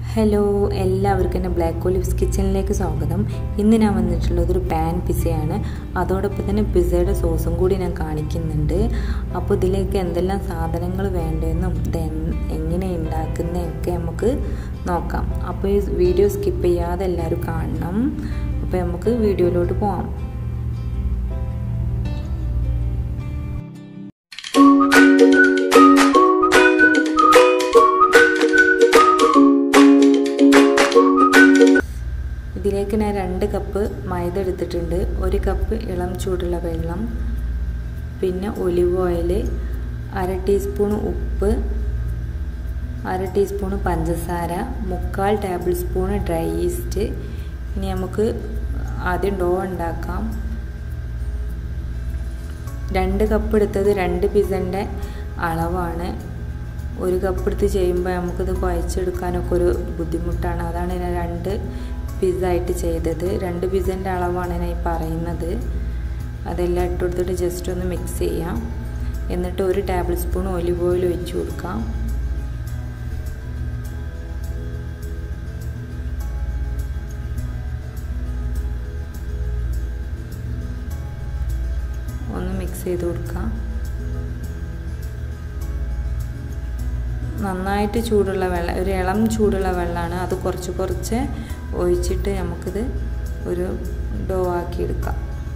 hello എല്ലാവർക്കും എൻ്റെ black olives കിച്ചണിലേക്ക് സ്വാഗതം ഇന്ന് ഞാൻ വന്നിട്ടുള്ളത് ഒരു പാൻ പിസയാണ് അതോടൊപ്പം തന്നെ പിസയുടെ സോസും കൂടി ഞാൻ കാണിക്കുന്നുണ്ട് അപ്പോൾ ഇതിലേക്ക് എന്തെല്ലാം സാധനങ്ങൾ വേണ്ടതെന്നും ഇത് എങ്ങനെ ഉണ്ടാക്കുന്നതൊക്കെ നമുക്ക് നോക്കാം അപ്പോൾ ഈ വീഡിയോ സ്കിപ്പ് ചെയ്യാതെ എല്ലാവരും കാണണം അപ്പോൾ നമുക്ക് വീഡിയോയിലോട്ട് പോകാം ഇതിലേക്ക് ഞാൻ രണ്ട് കപ്പ് മൈദ എടുത്തിട്ടുണ്ട് ഒരു കപ്പ് ഇളം ചൂടുള്ള വെള്ളം പിന്നെ ഒലിവ് ഓയിൽ അര ടീസ്പൂൺ ഉപ്പ് അര ടീസ്പൂൺ പഞ്ചസാര മുക്കാൽ ടേബിൾ സ്പൂൺ ഡ്രൈ ഈസ്റ്റ് ഇനി നമുക്ക് ആദ്യം ഡോ ഉണ്ടാക്കാം രണ്ട് കപ്പ് എടുത്തത് രണ്ട് പിസൻ്റെ അളവാണ് ഒരു കപ്പ് എടുത്ത് ചെയ്യുമ്പോൾ നമുക്കിത് കുഴച്ചെടുക്കാനൊക്കെ ഒരു ബുദ്ധിമുട്ടാണ് അതാണ് ഞാൻ രണ്ട് പിസ്സ ആയിട്ട് ചെയ്തത് രണ്ട് പിസ്സൻ്റെ അളവാണ് ഞാൻ ഈ പറയുന്നത് അതെല്ലാം ഇട്ട് കൊടുത്തിട്ട് ജസ്റ്റ് ഒന്ന് മിക്സ് ചെയ്യാം എന്നിട്ട് ഒരു ടേബിൾ സ്പൂൺ ഒലിവ് ഓയിൽ ഒഴിച്ച് കൊടുക്കാം ഒന്ന് മിക്സ് ചെയ്ത് കൊടുക്കാം നന്നായിട്ട് ചൂടുള്ള വെള്ളം ഒരു ഇളം ചൂടുള്ള വെള്ളമാണ് അത് കുറച്ച് കുറച്ച് ഒഴിച്ചിട്ട് നമുക്കിത് ഒരു ഡോ ആക്കി എടുക്കാം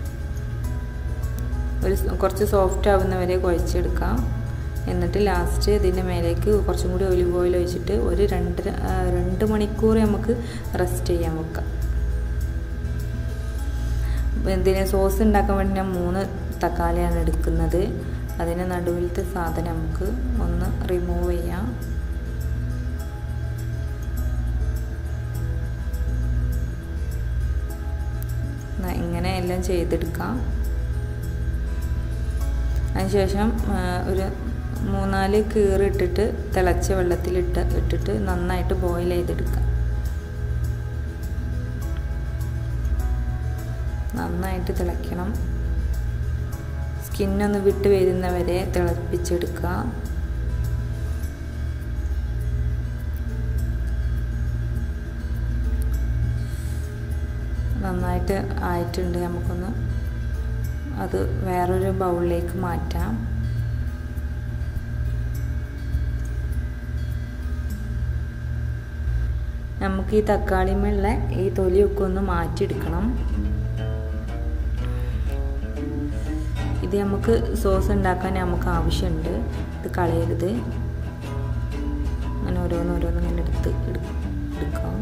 ഒരു കുറച്ച് സോഫ്റ്റ് ആവുന്നവരെ കുഴച്ചെടുക്കാം എന്നിട്ട് ലാസ്റ്റ് ഇതിൻ്റെ മേലേക്ക് കുറച്ചും കൂടി ഒലിവ് ഓയിൽ ഒഴിച്ചിട്ട് ഒരു രണ്ട് രണ്ട് മണിക്കൂർ നമുക്ക് റെസ്റ്റ് ചെയ്യാൻ വെക്കാം ഇതിന് സോസ് ഉണ്ടാക്കാൻ വേണ്ടി ഞാൻ മൂന്ന് തക്കാളിയാണ് എടുക്കുന്നത് അതിന് നടുവിലത്തെ സാധനം നമുക്ക് ഒന്ന് റിമൂവ് ചെയ്യാം ഇങ്ങനെ എല്ലാം ചെയ്തെടുക്കാം അതിനുശേഷം ഒരു മൂന്നാല് കീറിട്ടിട്ട് തിളച്ച വെള്ളത്തിലിട്ട് ഇട്ടിട്ട് നന്നായിട്ട് ബോയിൽ ചെയ്തെടുക്കാം നന്നായിട്ട് തിളയ്ക്കണം സ്കിന്നൊന്ന് വിട്ട് വരുന്നവരെ തിളപ്പിച്ചെടുക്കുക നന്നായിട്ട് ആയിട്ടുണ്ട് നമുക്കൊന്ന് അത് വേറൊരു ബൗളിലേക്ക് മാറ്റാം നമുക്ക് ഈ തക്കാളിമുള്ള ഈ തൊലിയൊക്കെ ഒന്ന് മാറ്റിയെടുക്കണം ഇത് നമുക്ക് സോസ് ഉണ്ടാക്കാൻ നമുക്ക് ആവശ്യമുണ്ട് ഇത് കളയരുത് അങ്ങനെ ഓരോന്ന് ഓരോന്ന് ഇങ്ങനെ എടുത്ത് എടുക്കാം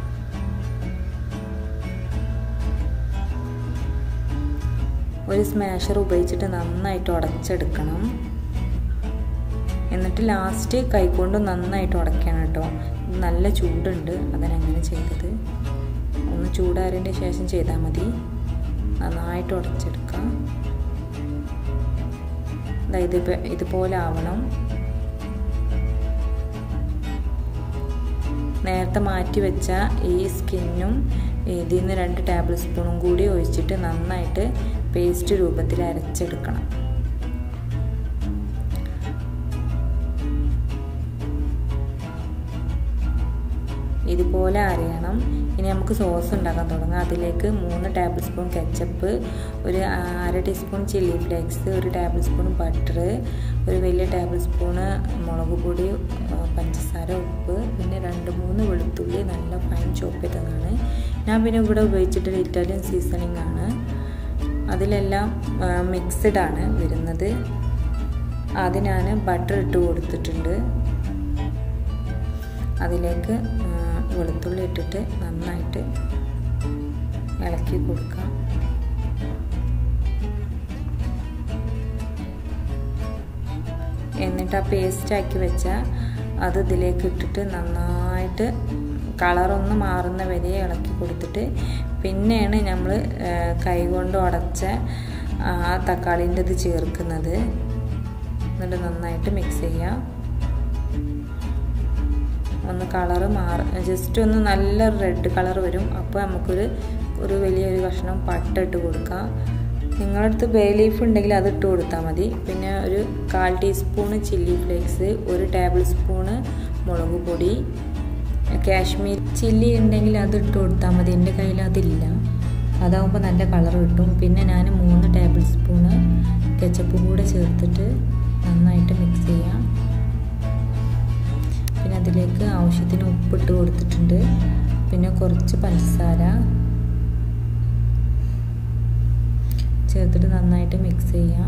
ഒരു സ്മാഷർ ഉപയോഗിച്ചിട്ട് നന്നായിട്ട് ഉടച്ചെടുക്കണം എന്നിട്ട് ലാസ്റ്റ് കൈകൊണ്ട് നന്നായിട്ട് ഉടയ്ക്കണം കേട്ടോ നല്ല ചൂടുണ്ട് അതിനങ്ങനെ ചെയ്തത് ഒന്ന് ചൂടാറിൻ്റെ ശേഷം ചെയ്താൽ മതി നന്നായിട്ട് ഉടച്ചെടുക്കാം ഇത് ഇതുപോലെ ആവണം നേരത്തെ മാറ്റി വെച്ച ഈ സ്കിന്നും ഇതിൽ നിന്ന് രണ്ട് ടേബിൾ സ്പൂണും കൂടി ഒഴിച്ചിട്ട് നന്നായിട്ട് പേസ്റ്റ് രൂപത്തിൽ അരച്ചെടുക്കണം ഇതുപോലെ അരയണം ഇനി നമുക്ക് സോസ് ഉണ്ടാക്കാൻ തുടങ്ങാം അതിലേക്ക് മൂന്ന് ടേബിൾ സ്പൂൺ കെച്ചപ്പ് ഒരു അര ടീസ്പൂൺ ചില്ലി ഫ്ലേക്സ് ഒരു ടേബിൾ സ്പൂൺ ബട്ടർ ഒരു വലിയ ടേബിൾ സ്പൂണ് മുളക് പൊടി പഞ്ചസാര ഉപ്പ് പിന്നെ രണ്ട് മൂന്ന് വെളുത്തുള്ളി നല്ല ഫൈൻ ചോപ്പ് ചെയ്തതാണ് ഞാൻ പിന്നെ ഇവിടെ ഉപയോഗിച്ചിട്ടൊരു ഇറ്റാലിയൻ സീസണിങ് ആണ് അതിലെല്ലാം മിക്സ്ഡ് ആണ് വരുന്നത് ആദ്യം ഞാൻ ബട്ടർ ഇട്ട് കൊടുത്തിട്ടുണ്ട് അതിലേക്ക് വെളുത്തുള്ളി ഇട്ടിട്ട് നന്നായിട്ട് ഇളക്കി കൊടുക്കാം എന്നിട്ട് ആ പേസ്റ്റ് ആക്കി വെച്ച അത് ഇതിലേക്ക് ഇട്ടിട്ട് നന്നായിട്ട് കളറൊന്ന് മാറുന്ന വരെ ഇളക്കി കൊടുത്തിട്ട് പിന്നെയാണ് നമ്മൾ കൈകൊണ്ട് ഉടച്ച ആ തക്കാളീൻ്റെ ഇത് ചേർക്കുന്നത് എന്നിട്ട് നന്നായിട്ട് മിക്സ് ചെയ്യാം ഒന്ന് കളറ് മാറ ജസ്റ്റ് ഒന്ന് നല്ല റെഡ് കളർ വരും അപ്പോൾ നമുക്കൊരു ഒരു വലിയൊരു കഷ്ണം പട്ട ഇട്ട് കൊടുക്കാം നിങ്ങളുടെ അടുത്ത് ബേ ലീഫ് ഉണ്ടെങ്കിൽ അത് ഇട്ട് കൊടുത്താൽ മതി പിന്നെ ഒരു കാൽ ടീസ്പൂണ് ചില്ലി ഫ്ലേക്സ് ഒരു ടേബിൾ സ്പൂണ് മുളക് പൊടി കാശ്മീർ ചില്ലി ഉണ്ടെങ്കിൽ അത് ഇട്ട് കൊടുത്താൽ മതി എൻ്റെ കയ്യിൽ അതില്ല അതാകുമ്പോൾ നല്ല കളർ കിട്ടും പിന്നെ ഞാൻ മൂന്ന് ടേബിൾ സ്പൂണ് കെച്ചപ്പ് കൂടെ ചേർത്തിട്ട് നന്നായിട്ട് മിക്സ് ചെയ്യാം പിന്നെ അതിലേക്ക് ആവശ്യത്തിന് ഉപ്പിട്ട് കൊടുത്തിട്ടുണ്ട് പിന്നെ കുറച്ച് പഞ്ചസാര ചേർത്തിട്ട് നന്നായിട്ട് മിക്സ് ചെയ്യാം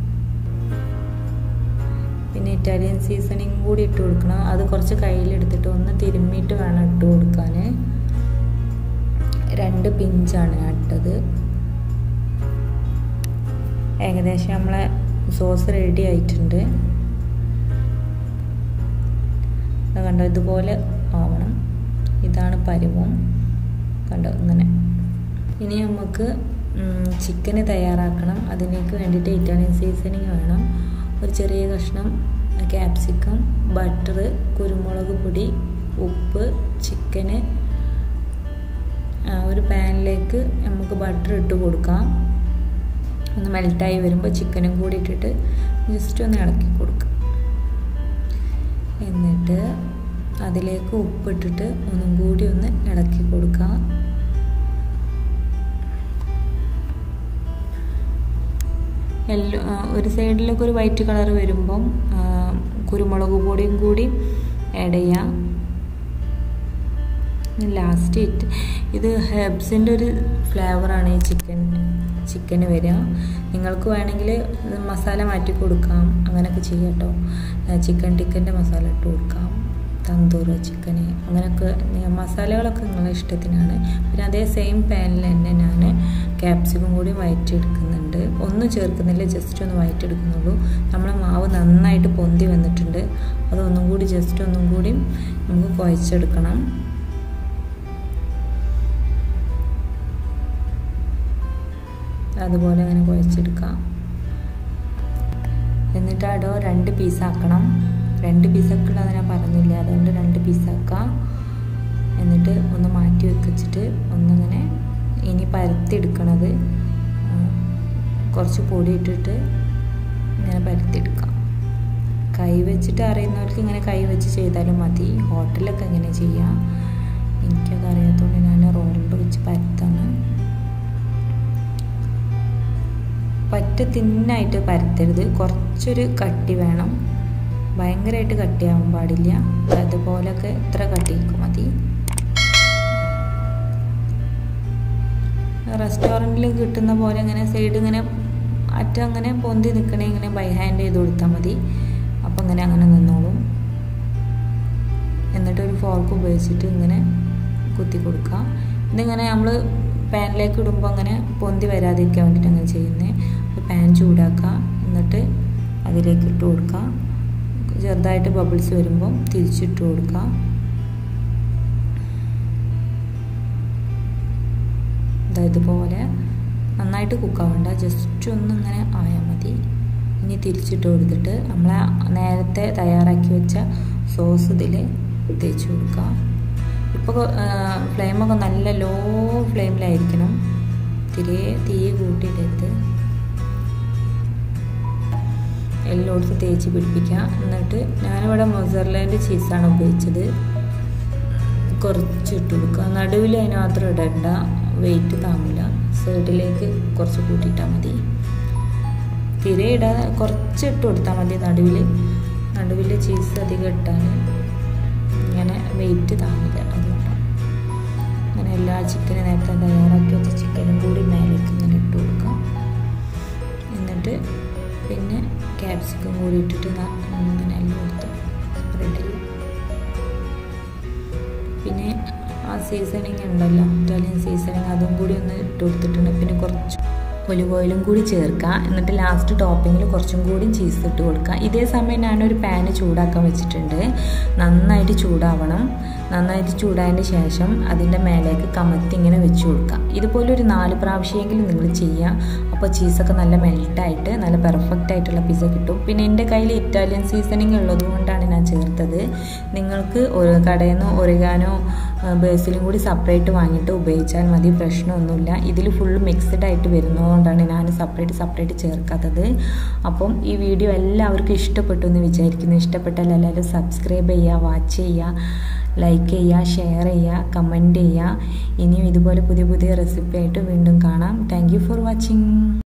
പിന്നെ ഇറ്റാലിയൻ സീസണിങ് കൂടി ഇട്ട് കൊടുക്കണം അത് കുറച്ച് കയ്യിലെടുത്തിട്ട് ഒന്ന് തിരുമ്മിയിട്ട് വേണം ഇട്ട് കൊടുക്കാൻ രണ്ട് പിഞ്ചാണ് ഞാൻ ഇട്ടത് ഏകദേശം നമ്മളെ സോസ് റെഡി ആയിട്ടുണ്ട് കണ്ടോ ഇതുപോലെ ആവണം ഇതാണ് പരുവം കണ്ടോ ഇങ്ങനെ ഇനി നമുക്ക് ചിക്കന് തയ്യാറാക്കണം അതിലേക്ക് വേണ്ടിയിട്ട് ഇറ്റാലിയൻ സീസണിങ് വേണം ഒരു ചെറിയ കഷ്ണം ക്യാപ്സിക്കം ബട്ടർ കുരുമുളക് പൊടി ഉപ്പ് ചിക്കന് ഒരു പാനിലേക്ക് നമുക്ക് ബട്ടർ ഇട്ട് കൊടുക്കാം ഒന്ന് മെൽറ്റായി വരുമ്പോൾ ചിക്കനും കൂടി ഇട്ടിട്ട് ജസ്റ്റ് ഒന്ന് ഇളക്കി കൊടുക്കുക എന്നിട്ട് അതിലേക്ക് ഉപ്പിട്ടിട്ട് ഒന്നും കൂടി ഒന്ന് ഇളക്കി കൊടുക്കുക യെല്ലോ ഒരു സൈഡിലൊക്കെ ഒരു വൈറ്റ് കളർ വരുമ്പം കുരുമുളക് പൊടിയും കൂടി ആഡ് ചെയ്യാം ലാസ്റ്റ് ഇറ്റ് ഇത് ഹെർബ്സിൻ്റെ ഒരു ഫ്ലേവറാണ് ഈ ചിക്കൻ ചിക്കന് വരിക നിങ്ങൾക്ക് വേണമെങ്കിൽ മസാല മാറ്റി കൊടുക്കാം അങ്ങനെയൊക്കെ ചെയ്യാം കേട്ടോ ചിക്കൻ ടിക്കൻ്റെ മസാല ഇട്ട് കൊടുക്കാം തന്തൂർ ചിക്കന് അങ്ങനെയൊക്കെ മസാലകളൊക്കെ നിങ്ങളുടെ ഇഷ്ടത്തിനാണ് പിന്നെ അതേ സെയിം പാനിൽ തന്നെ ഞാൻ ക്യാപ്സിക്കം കൂടി വയറ്റെടുക്കുന്നുണ്ട് ഒന്നും ചേർക്കുന്നില്ല ജസ്റ്റ് ഒന്ന് വയറ്റെടുക്കുന്നുള്ളൂ നമ്മളെ മാവ് നന്നായിട്ട് പൊന്തി വന്നിട്ടുണ്ട് അതൊന്നും കൂടി ജസ്റ്റ് ഒന്നും കൂടി നമുക്ക് കുഴച്ചെടുക്കണം അതുപോലെ അങ്ങനെ കുഴച്ചെടുക്കാം എന്നിട്ട് അടോ രണ്ട് പീസാക്കണം രണ്ട് പീസൊക്കെയുള്ളത് ഞാൻ പറഞ്ഞില്ല അതുകൊണ്ട് രണ്ട് പീസാക്കാം എന്നിട്ട് ഒന്ന് മാറ്റി വെച്ചിട്ട് ഒന്നിങ്ങനെ ഇനി പരത്തിയെടുക്കണത് കുറച്ച് പൊടി ഇട്ടിട്ട് ഇങ്ങനെ പരത്തിയെടുക്കാം കൈ വെച്ചിട്ട് അറിയുന്നവർക്ക് ഇങ്ങനെ കൈ വെച്ച് ചെയ്താലും മതി ഹോട്ടലൊക്കെ എങ്ങനെ ചെയ്യാം എനിക്കത് അറിയാത്തതുകൊണ്ട് ഞാൻ റോളിൽ വെച്ച് പരത്താണ് പറ്റ തിന്നായിട്ട് പരത്തരുത് കുറച്ചൊരു കട്ടി വേണം ഭയങ്കരമായിട്ട് കട്ടിയാവാൻ പാടില്ല അതുപോലൊക്കെ ഇത്ര കട്ടിക്ക് മതി റെസ്റ്റോറൻറ്റിൽ കിട്ടുന്ന പോലെ ഇങ്ങനെ സൈഡ് ഇങ്ങനെ അറ്റം അങ്ങനെ പൊന്തി നിൽക്കണേ ഇങ്ങനെ ബൈ ഹാൻഡ് ചെയ്ത് കൊടുത്താൽ മതി അപ്പം ഇങ്ങനെ അങ്ങനെ നിന്നോളും എന്നിട്ട് ഒരു ഫോർക്ക് ഉപയോഗിച്ചിട്ട് ഇങ്ങനെ കുത്തി കൊടുക്കുക ഇതിങ്ങനെ നമ്മൾ പാനിലേക്ക് ഇടുമ്പോൾ അങ്ങനെ പൊന്തി വരാതിരിക്കാൻ വേണ്ടിയിട്ട് അങ്ങനെ ചെയ്യുന്നത് പാൻ ചൂടാക്കുക എന്നിട്ട് അതിലേക്ക് ഇട്ട് കൊടുക്കുക ചെറുതായിട്ട് ബബിൾസ് വരുമ്പോൾ തിരിച്ചിട്ട് കൊടുക്കുക ഇതുപോലെ നന്നായിട്ട് കുക്കാവണ്ട ജസ്റ്റ് ഒന്ന് ഇങ്ങനെ ആയാൽ മതി ഇനി തിരിച്ചിട്ട് കൊടുത്തിട്ട് നമ്മൾ നേരത്തെ തയ്യാറാക്കി വെച്ച സോസ് ഇതിൽ തേച്ച് കൊടുക്കുക ഇപ്പോൾ ഫ്ലെയിമൊക്കെ നല്ല ലോ ഫ്ലെയിമിലായിരിക്കണം തിരെ തീ കൂട്ടിയിടരുത് എല്ലായിടത്തും തേച്ച് പിടിപ്പിക്കുക എന്നിട്ട് ഞാനിവിടെ മൊസർലാൻഡ് ചീസാണ് ഉപയോഗിച്ചത് കുറച്ച് ഇട്ട് കൊടുക്കുക നടുവിൽ അതിന് മാത്രം ഇടണ്ട വെയിറ്റ് താങ്ങില്ല സൈഡിലേക്ക് കുറച്ച് കൂട്ടിയിട്ടാൽ മതി തിരെ ഇടാതെ കുറച്ച് ഇട്ട് കൊടുത്താൽ മതി നടുവിൽ നടുവിൽ ചീസ് അധികം ഇട്ടാൽ ഇങ്ങനെ വെയിറ്റ് താങ്ങില്ല അതുകൊണ്ടാണ് അങ്ങനെ എല്ലാ ചിക്കനും നേരത്തെ തയ്യാറാക്കി വെച്ച ചിക്കനും കൂടി മേലേക്ക് ഇങ്ങനെ ഇട്ട് കൊടുക്കാം എന്നിട്ട് പിന്നെ ക്യാപ്സിക്കം കൂടി ഇട്ടിട്ട് ഇങ്ങനെ എല്ലാം കൊടുത്ത് സ്പ്രെഡ് ചെയ്യും പിന്നെ ആ സീസണിങ് ഉണ്ടല്ലോ ഇറ്റാലിയൻ സീസണിങ് അതും കൂടി ഒന്ന് ഇട്ട് കൊടുത്തിട്ടുണ്ട് പിന്നെ കുറച്ച് ഒലിവ് ഓയിലും കൂടി ചേർക്കുക എന്നിട്ട് ലാസ്റ്റ് ടോപ്പിങ്ങിൽ കുറച്ചും കൂടി ചീസ് ഇട്ട് കൊടുക്കുക ഇതേ സമയം ഞാനൊരു പാന് ചൂടാക്കാൻ വെച്ചിട്ടുണ്ട് നന്നായിട്ട് ചൂടാവണം നന്നായിട്ട് ചൂടായതിന് ശേഷം അതിൻ്റെ മേലേക്ക് കമത്തി ഇങ്ങനെ വെച്ച് കൊടുക്കുക ഇതുപോലെ ഒരു നാല് പ്രാവശ്യമെങ്കിലും നിങ്ങൾ ചെയ്യുക അപ്പോൾ ചീസൊക്കെ നല്ല മെൽട്ടായിട്ട് നല്ല പെർഫെക്റ്റ് ആയിട്ടുള്ള പിസ്സ കിട്ടും പിന്നെ എൻ്റെ കയ്യിൽ ഇറ്റാലിയൻ സീസണിങ് ഉള്ളത് കൊണ്ടാണ് ഞാൻ ചേർത്തത് നിങ്ങൾക്ക് ഒരു കടയിൽ നിന്ന് ഒറിഗാനോ ബേസിലും കൂടി സെപ്പറേറ്റ് വാങ്ങിയിട്ട് ഉപയോഗിച്ചാൽ മതി പ്രശ്നമൊന്നുമില്ല ഇതിൽ ഫുള്ള് മിക്സ്ഡ് ആയിട്ട് വരുന്നതുകൊണ്ടാണ് ഞാൻ സെപ്പറേറ്റ് സെപ്പറേറ്റ് ചേർക്കാത്തത് അപ്പം ഈ വീഡിയോ എല്ലാവർക്കും ഇഷ്ടപ്പെട്ടു എന്ന് വിചാരിക്കുന്നു ഇഷ്ടപ്പെട്ടാൽ എല്ലാവരും സബ്സ്ക്രൈബ് ചെയ്യുക വാച്ച് ചെയ്യുക ലൈക്ക് ചെയ്യുക ഷെയർ ചെയ്യുക കമൻറ്റ് ചെയ്യുക ഇനിയും ഇതുപോലെ പുതിയ പുതിയ റെസിപ്പി ആയിട്ട് വീണ്ടും കാണാം താങ്ക് ഫോർ വാച്ചിങ്